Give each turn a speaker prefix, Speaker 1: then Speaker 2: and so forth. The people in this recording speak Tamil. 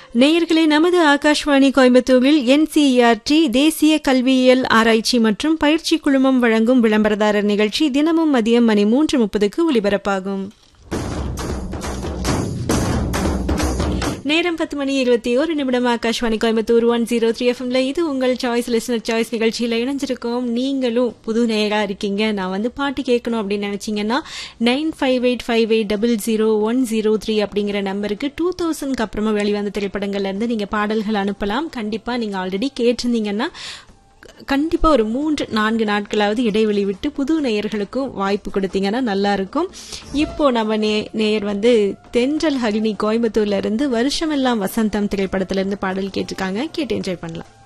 Speaker 1: நேயர்களே நமது ஆகாஷ்வாணி கோயம்புத்தூரில் என்சிஇஆர்டி தேசிய கல்வியியல் ஆராய்ச்சி மற்றும் பயிற்சி குழுமம் வழங்கும் விளம்பரதாரர் நிகழ்ச்சி தினமும் மதியம் மணி மூன்று முப்பதுக்கு ஒலிபரப்பாகும் நேரம் பத்து மணி இருபத்தி ஒரு நிமிடம் Akashvani Coimbatore one zero three எஃப்எம்ல இது உங்கள் சாய்ஸ் லிசனர் சாய்ஸ் நிகழ்ச்சியில் இணைஞ்சிருக்கோம் நீங்களும் புது நேயரா இருக்கீங்க நான் வந்து பாட்டு கேட்கணும் அப்படின்னு நினைச்சீங்கன்னா nine five eight five eight double zero one zero three அப்படிங்கிற நம்பருக்கு டூ தௌசண்ட்க்கு அப்புறமா வெளிவந்த திரைப்படங்கள்ல இருந்து நீங்க பாடல்கள் அனுப்பலாம் கண்டிப்பா நீங்க ஆல்ரெடி கேட்டிருந்தீங்கன்னா கண்டிப்பா ஒரு மூன்று நான்கு நாட்களாவது இடைவெளி விட்டு புது நேயர்களுக்கும் வாய்ப்பு கொடுத்தீங்கன்னா நல்லா இருக்கும் இப்போ நம்ம நே நேயர் வந்து தென்றல் ஹரிணி கோயம்புத்தூர்ல இருந்து வருஷமெல்லாம் வசந்தம் திரைப்படத்துல இருந்து பாடல் கேட்டிருக்காங்க கேட்டு என்ஜாய் பண்ணலாம்